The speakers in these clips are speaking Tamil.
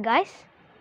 காய்ஸ்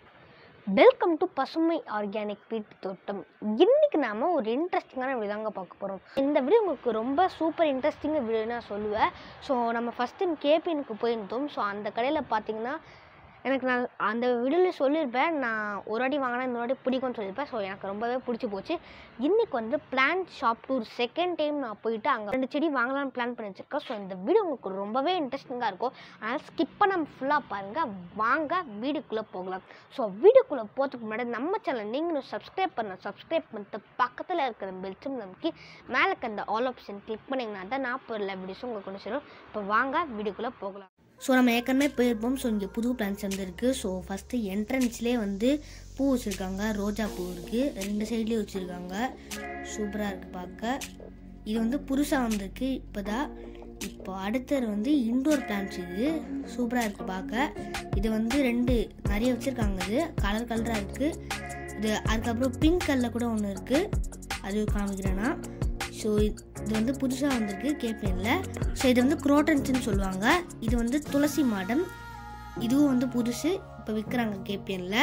வெல்கம் டு பசுமை ஆர்கானிக் வீட்டு தோட்டம் இன்னைக்கு நாம ஒரு இன்ட்ரெஸ்டிங்கான வீடியோ தாங்க பார்க்க போகிறோம் இந்த வீடியோ உங்களுக்கு ரொம்ப சூப்பர் இன்ட்ரெஸ்டிங்காக வீடியோ நான் சொல்லுவேன் ஸோ நம்ம ஃபஸ்ட் டைம் கேபினுக்கு போயிருந்தோம் ஸோ அந்த கடையில் பார்த்தீங்கன்னா எனக்கு நான் அந்த வீடியோவில் சொல்லியிருப்பேன் நான் ஒரு வாட்டி வாங்கினா இந்த வாட்டி பிடிக்கும்னு சொல்லியிருப்பேன் ஸோ எனக்கு ரொம்பவே பிடிச்சி போச்சு இன்றைக்கி வந்து plant shop tour second time நான் போயிட்டு அங்கே ரெண்டு செடி வாங்கலாம்னு பிளான் பண்ணி வச்சிருக்கேன் ஸோ இந்த வீடியோ உங்களுக்கு ரொம்பவே இன்ட்ரெஸ்டிங்காக இருக்கும் அதனால் ஸ்கிப் பண்ணாம ஃபுல்லாக பாருங்கள் வாங்க வீடியோக்குள்ளே போகலாம் ஸோ வீடியோக்குள்ளே போகிறதுக்கு முன்னாடி நம்ம சேனல் நீங்களும் சப்ஸ்கிரைப் பண்ண சப்ஸ்கிரைப் பண்ணிட்டு பக்கத்தில் இருக்கிற பெல்ஸும் நமக்கு மேலே இருக்க அந்த ஆல் ஆப்ஷன் கிளிக் பண்ணிங்கன்னா தான் நான் போகிற வீடியோஸும் உங்களுக்கு கொண்டு சேரும் இப்போ வாங்க வீடியோக்குள்ளே போகலாம் ஸோ நம்ம ஏற்கனவே போயிருப்போம் ஸோ இங்கே புது பிளான்ஸ் வந்துருக்கு ஸோ ஃபஸ்ட்டு என்ட்ரன்ஸ்லேயே வந்து பூ வச்சுருக்காங்க ரோஜா பூ இருக்குது ரெண்டு சைட்லேயும் வச்சுருக்காங்க சூப்பராக இருக்குது பார்க்க இது வந்து புதுசாக வந்திருக்கு இப்போ தான் இப்போ அடுத்தது வந்து இன்டோர் பிளான்ஸ் இது சூப்பராக இருக்குது பார்க்க இது வந்து ரெண்டு நிறைய வச்சுருக்காங்க இது கலர் கலராக இருக்குது இது அதுக்கப்புறம் பிங்க் கலரில் கூட ஒன்று இருக்குது அது காமிக்கிறேன்னா ஸோ இது வந்து புதுசாக வந்திருக்கு கேபிஎனில் ஸோ இது வந்து குரோட்டன்ஸ்னு சொல்லுவாங்க இது வந்து துளசி மாடம் இதுவும் வந்து புதுசு இப்போ விற்கிறாங்க கேபிஎனில்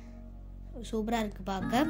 சூப்பராக இருக்குது பார்க்க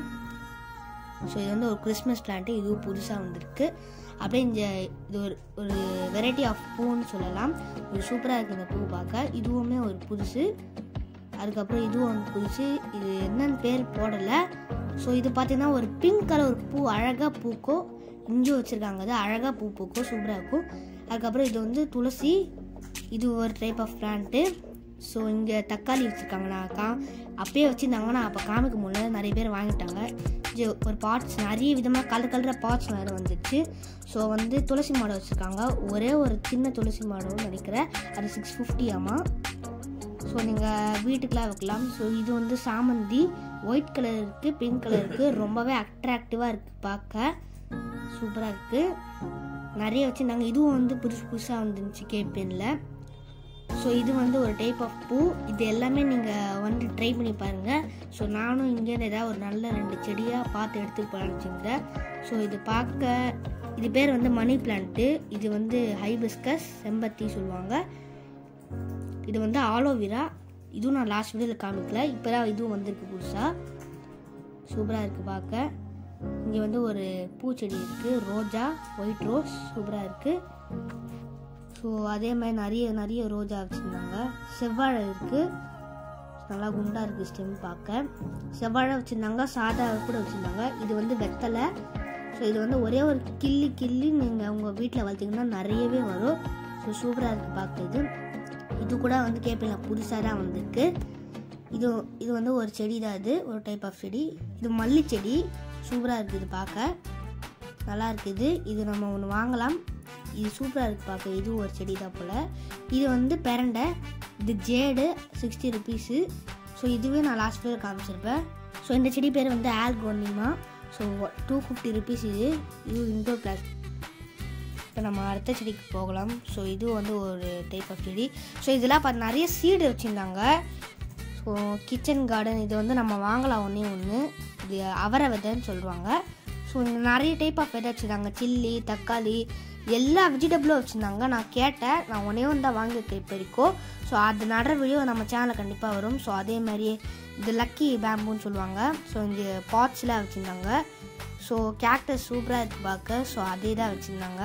ஸோ இது வந்து ஒரு கிறிஸ்மஸ் பிளான்ட்டு இதுவும் புதுசாக வந்திருக்கு அப்படியே இந்த இது ஒரு ஒரு வெரைட்டி ஆஃப் பூன்னு சொல்லலாம் இது சூப்பராக இருக்குது இந்த பூ பார்க்க இதுவுமே ஒரு புதுசு அதுக்கப்புறம் இதுவும் வந்து புதுசு இது என்னன்னு பேர் போடலை ஸோ இது பார்த்தீங்கன்னா ஒரு பிங்க் கலர் ஒரு பூ அழகாக பூக்கும் இஞ்சி வச்சுருக்காங்க அது அழகாக பூ பூக்கும் சூப்பராக இருக்கும் அதுக்கப்புறம் இது வந்து துளசி இது ஒரு டைப் ஆஃப் பிளான்ட்டு ஸோ இங்கே தக்காளி வச்சுருக்காங்க நான் கா அப்பயே வச்சுருந்தாங்க நான் அப்போ காமிக்க முடியல நிறைய பேர் வாங்கிட்டாங்க இது ஒரு பார்ட்ஸ் நிறைய விதமாக கலர் கலர பார்ட்ஸ் வேறு வந்துச்சு ஸோ வந்து துளசி மாடம் வச்சுருக்காங்க ஒரே ஒரு சின்ன துளசி மாடம்னு நினைக்கிறேன் அது சிக்ஸ் ஃபிஃப்டி ஆமாம் ஸோ நீங்கள் வீட்டுக்கெலாம் வைக்கலாம் ஸோ இது வந்து சாமந்தி ஒயிட் கலர் இருக்குது பிங்க் கலர் இருக்குது ரொம்பவே அட்ராக்டிவாக இருக்குது பார்க்க சூப்பராக இருக்குது நிறைய வச்சுருந்தாங்க இதுவும் வந்து புதுசு புதுசாக வந்துருந்துச்சு கேபிஎனில் ஸோ இது வந்து ஒரு டைப் ஆஃப் பூ இது எல்லாமே நீங்கள் வந்து ட்ரை பண்ணி பாருங்கள் ஸோ நானும் இங்கேருந்து ஏதாவது ஒரு நல்ல ரெண்டு செடியாக பார்த்து எடுத்துட்டு போகலான்னு வச்சுருந்தேன் ஸோ இது பார்க்க இது பேர் வந்து மணி பிளான்ட்டு இது வந்து ஹைபிஸ்கஸ் செம்பத்தி சொல்லுவாங்க இது வந்து ஆலோவிரா இதுவும் நான் லாஸ்ட் வீடியோவில் காமிக்கல இப்போ தான் இதுவும் வந்திருக்கு புதுசாக சூப்பராக இருக்குது பார்க்க இங்கே வந்து ஒரு பூச்செடி இருக்குது ரோஜா ஒயிட் ரோஸ் சூப்பராக இருக்குது ஸோ அதே மாதிரி நிறைய நிறைய ரோஜா வச்சுருந்தாங்க செவ்வாழை இருக்குது நல்லா குண்டாக இருக்குது ஸ்டெம் பார்க்க செவ்வாழை வச்சுருந்தாங்க சாதா கூட வச்சுருந்தாங்க இது வந்து வெத்தலை ஸோ இது வந்து ஒரே ஒரு கிள்ளி கிள்ளி நீங்கள் உங்கள் வீட்டில் வளர்த்திங்கன்னா நிறையவே வரும் ஸோ சூப்பராக இருக்குது பார்க்க இது இது கூட வந்து கேட்பீங்க புதுசாக தான் வந்திருக்கு இது இது வந்து ஒரு செடி தான் இது ஒரு டைப் ஆஃப் செடி இது மல்லி செடி சூப்பராக இருக்குது பார்க்க நல்லா இருக்குது இது நம்ம ஒன்று வாங்கலாம் இது சூப்பராக இருக்குது பார்க்க இது ஒரு செடி தான் போல் இது வந்து பெரண்டை இது ஜேடு சிக்ஸ்டி ருபீஸு ஸோ இதுவே நான் லாஸ்ட் பேர் காமிச்சிருப்பேன் ஸோ இந்த செடி பேர் வந்து ஆல்கோனிமா ஸோ டூ ஃபிஃப்டி ருபீஸ் இது இது இன்டோர் பிளாஸ் இப்போ நம்ம அடுத்த செடிக்கு போகலாம் ஸோ இது வந்து ஒரு டைப் ஆஃப் செடி ஸோ இதெல்லாம் பார்த்து நிறைய சீடு வச்சுருந்தாங்க ஸோ கிச்சன் கார்டன் இது வந்து நம்ம வாங்கலாம் ஒன்றே ஒன்று இது அவரை விதைன்னு சொல்லுவாங்க ஸோ இங்கே நிறைய டைப் ஆஃப் விதை வச்சுருந்தாங்க சில்லி தக்காளி எல்லா வெஜிடபிளும் வச்சுருந்தாங்க நான் கேட்டேன் நான் ஒன்றே ஒன்று தான் வாங்கியிருக்கேன் இப்போ வரைக்கும் ஸோ அது நடுற வீடியோ நம்ம சேனலில் கண்டிப்பாக வரும் ஸோ அதே மாதிரியே இது லக்கி பேம்புன்னு சொல்லுவாங்க ஸோ இங்கே பாட்ஸ்லாம் வச்சுருந்தாங்க ஸோ கேக்டஸ் சூப்பராக இருக்குது பார்க்க ஸோ அதே தான் வச்சுருந்தாங்க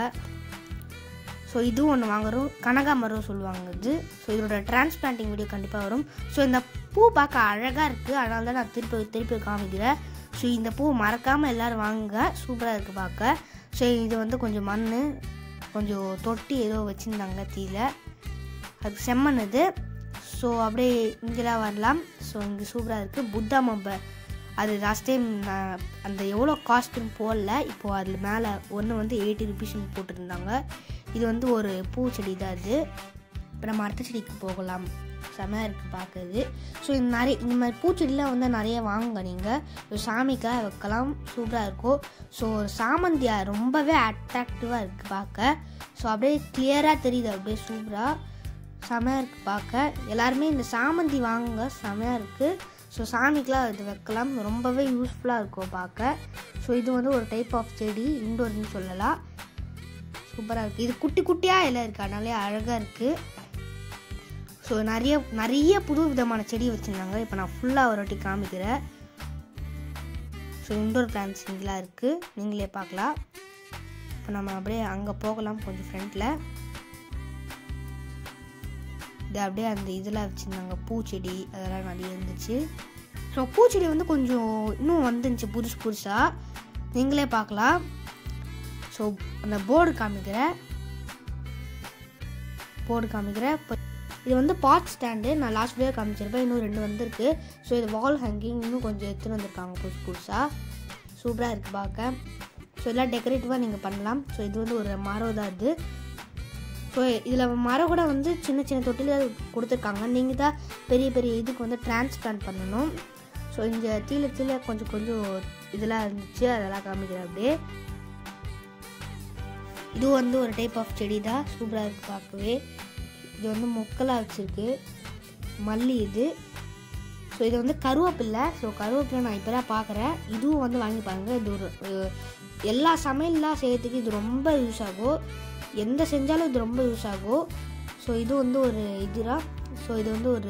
ஸோ இதுவும் ஒன்று வாங்குறோம் கனகாமரம் சொல்லுவாங்க இது ஸோ இதோட டிரான்ஸ்பிளான்டிங் வீடியோ கண்டிப்பாக வரும் ஸோ இந்த பூ பார்க்க அழகாக இருக்குது அதனால தான் நான் திருப்பி திருப்பி காமிக்கிறேன் ஸோ இந்த பூ மறக்காமல் எல்லோரும் வாங்குங்க சூப்பராக இருக்குது பார்க்க ஸோ இது வந்து கொஞ்சம் மண் கொஞ்சம் தொட்டி ஏதோ வச்சுருந்தாங்க தீல அது செம்மண் இது ஸோ அப்படியே இங்கெல்லாம் வரலாம் ஸோ இங்கே சூப்பராக இருக்குது புத்தா மொபை அது லாஸ்ட் டைம் நான் அந்த எவ்வளோ காஸ்ட்டுன்னு போடல இப்போது அதில் மேலே ஒன்று வந்து எயிட்டி ருபீஸ்னு போட்டிருந்தாங்க இது வந்து ஒரு பூச்செடி தான் இது இப்போ நம்ம அடுத்த செடிக்கு போகலாம் செமையாக இருக்குது பார்க்குறது ஸோ இந்த நிறைய இந்த மாதிரி பூச்செடிலாம் வந்து நிறைய வாங்குங்க நீங்கள் சாமிக்காக வைக்கலாம் சூப்பராக இருக்கும் ஸோ சாமந்தியா ரொம்பவே அட்ராக்டிவாக இருக்குது பார்க்க ஸோ அப்படியே கிளியராக தெரியுது அப்படியே சூப்பராக செமையாக இருக்குது பார்க்க எல்லாருமே இந்த சாமந்தி வாங்குங்க செமையாக இருக்குது ஸோ சாமிக்கெலாம் இது வைக்கலாம் ரொம்பவே யூஸ்ஃபுல்லாக இருக்கும் பார்க்க ஸோ இது வந்து ஒரு டைப் ஆஃப் செடி இண்டோர்னு சொல்லலாம் சூப்பராக இருக்குது இது குட்டி குட்டியாக இலை இருக்குது அதனாலே அழகாக இருக்குது ஸோ நிறைய நிறைய புது விதமான செடி வச்சுருந்தாங்க இப்போ நான் ஃபுல்லாக ஒரு வாட்டி காமிக்கிறேன் ஸோ இன்டோர் பிளான்ஸ் இதெல்லாம் இருக்குது நீங்களே பார்க்கலாம் இப்போ நம்ம அப்படியே அங்கே போகலாம் கொஞ்சம் ஃப்ரண்ட்டில் இது அப்படியே அந்த இதெல்லாம் வச்சுருந்தாங்க பூச்செடி அதெல்லாம் நிறைய இருந்துச்சு ஸோ பூச்செடி வந்து கொஞ்சம் இன்னும் வந்துருந்துச்சு புதுசு புதுசாக நீங்களே பார்க்கலாம் ஸோ அந்த போர்டு காமிக்கிறேன் போர்டு காமிக்கிறேன் இப்போ இது வந்து பாட் ஸ்டாண்டு நான் லாஸ்ட் வீடியோ காமிச்சிருப்பேன் இன்னும் ரெண்டு வந்திருக்கு ஸோ இது வால் ஹேங்கிங் இன்னும் கொஞ்சம் எடுத்துன்னு வந்திருக்காங்க புதுசு புதுசாக சூப்பராக இருக்குது பார்க்க ஸோ எல்லாம் டெக்கரேட்டிவாக நீங்கள் பண்ணலாம் ஸோ இது வந்து ஒரு மரம் தான் இது ஸோ இதில் மரம் கூட வந்து சின்ன சின்ன தொட்டில் கொடுத்துருக்காங்க நீங்கள் தான் பெரிய பெரிய இதுக்கு வந்து டிரான்ஸ்பிளான்ட் பண்ணணும் ஸோ இங்கே கீழே கீழே கொஞ்சம் கொஞ்சம் இதெல்லாம் இருந்துச்சு அதெல்லாம் காமிக்கிறேன் அப்படியே இது வந்து ஒரு டைப் ஆஃப் செடி தான் சூப்பராக இருக்குது பார்க்கவே இது வந்து மொக்கலாக வச்சுருக்கு மல்லி இது ஸோ இது வந்து கருவேப்பில்லை ஸோ கருவேப்பிலை நான் இப்போ தான் பார்க்குறேன் இதுவும் வந்து வாங்கி பாருங்கள் இது ஒரு அஹ், எல்லா சமையல்லாம் செய்யறதுக்கு இது ரொம்ப யூஸ் ஆகும் எந்த செஞ்சாலும் இது ரொம்ப யூஸ் ஆகும் ஸோ இது வந்து ஒரு இதுதான் ஸோ இது வந்து ஒரு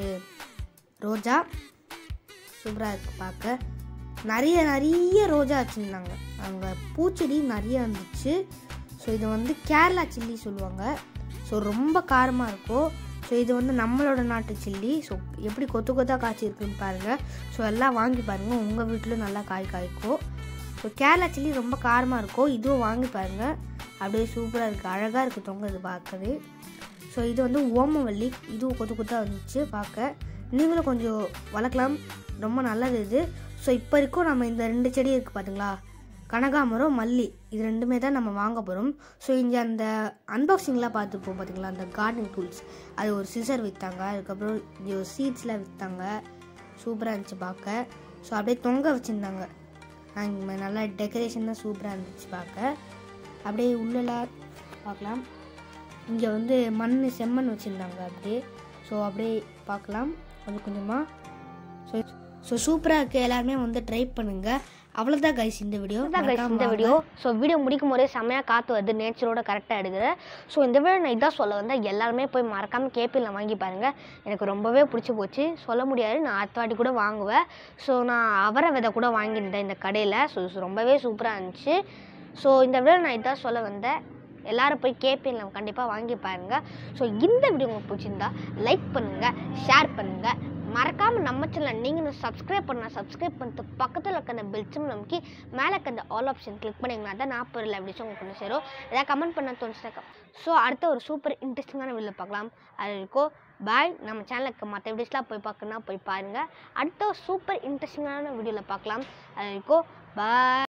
ரோஜா சூப்பராக இருக்குது பார்க்க நிறைய நிறைய ரோஜா வச்சுருந்தாங்க அங்கே பூச்செடி நிறைய இருந்துச்சு ஸோ இது வந்து கேரளா சில்லி சொல்லுவாங்க ஸோ ரொம்ப காரமாக இருக்கும் ஸோ இது வந்து நம்மளோட நாட்டு சில்லி ஸோ எப்படி கொத்து கொத்தாக காய்ச்சிருக்குன்னு பாருங்கள் ஸோ எல்லாம் வாங்கி பாருங்கள் உங்கள் வீட்டிலும் நல்லா காய் காய்க்கும் ஸோ கேரளா சில்லி ரொம்ப காரமாக இருக்கும் இதுவும் வாங்கி பாருங்கள் அப்படியே சூப்பராக இருக்குது அழகாக இருக்குது தொங்க இது பார்க்கவே ஸோ இது வந்து ஓமவல்லி இதுவும் கொத்து கொத்தாக வந்துச்சு பார்க்க நீங்களும் கொஞ்சம் வளர்க்கலாம் ரொம்ப நல்லது இது ஸோ இப்போ வரைக்கும் நம்ம இந்த ரெண்டு செடி இருக்குது பார்த்தீங்களா கனகாமரம் மல்லி இது ரெண்டுமே தான் நம்ம வாங்க போகிறோம் ஸோ இங்கே அந்த அன்பாக்சிங்லாம் பார்த்துப்போம் பார்த்தீங்களா அந்த கார்டனிங் டூல்ஸ் அது ஒரு சிசர் விற்றாங்க அதுக்கப்புறம் இது ஒரு சீட்ஸ்லாம் விற்றாங்க சூப்பராக இருந்துச்சு பார்க்க ஸோ அப்படியே தொங்க வச்சுருந்தாங்க அங்கே நல்லா டெக்கரேஷன் தான் சூப்பராக இருந்துச்சு பார்க்க அப்படியே உள்ளலாம் பார்க்கலாம் இங்கே வந்து மண் செம்மண் வச்சுருந்தாங்க அப்படியே ஸோ அப்படியே பார்க்கலாம் கொஞ்சம் கொஞ்சமாக ஸோ ஸோ சூப்பராக இருக்குது எல்லாருமே வந்து ட்ரை பண்ணுங்கள் அவ்வளோதான் கைஸ் இந்த வீடியோ இதுதான் guys இந்த வீடியோ ஸோ வீடியோ முடிக்கும் போதே செம்மையாக காற்று வருது நேச்சரோட கரெக்டாக எடுக்கிறேன் ஸோ இந்த வீடியோ நான் இதான் சொல்ல வந்தேன் எல்லாருமே போய் மறக்காமல் கேபியில் வாங்கி பாருங்கள் எனக்கு ரொம்பவே பிடிச்சி போச்சு சொல்ல முடியாது நான் அடுத்த வாட்டி கூட வாங்குவேன் ஸோ நான் அவரை விதை கூட வாங்கியிருந்தேன் இந்த கடையில் ஸோ ரொம்பவே சூப்பராக இருந்துச்சு ஸோ இந்த வீடியோ நான் இதான் சொல்ல வந்தேன் எல்லாரும் போய் கேபியில் கண்டிப்பாக வாங்கி பாருங்கள் ஸோ இந்த வீடியோ உங்களுக்கு பிடிச்சிருந்தா லைக் பண்ணுங்கள் ஷேர் பண்ணுங்கள் மறக்காமல் நம்ம சேனல் நீங்களும் சப்ஸ்கிரைப் பண்ணால் சப்ஸ்கிரைப் பண்ணிட்டு பக்கத்தில் இருக்க அந்த பெல் சிம் நமக்கு மேலே இருக்க அந்த ஆல் ஆப்ஷன் கிளிக் பண்ணிங்கன்னா தான் நான் போகிற வீடியோஸ் உங்களுக்கு கொண்டு சேரும் ஏதாவது கமெண்ட் பண்ண தோணுச்சுனாக்கா ஸோ அடுத்த ஒரு சூப்பர் இன்ட்ரெஸ்டிங்கான வீடியோ பார்க்கலாம் அது இருக்கும் பாய் நம்ம சேனலுக்கு மற்ற வீடியோஸ்லாம் போய் பார்க்கணுன்னா போய் பாருங்கள் அடுத்த ஒரு சூப்பர் இன்ட்ரெஸ்டிங்கான வீடியோவில் பார்க்கலாம் அது இருக்கும் பாய்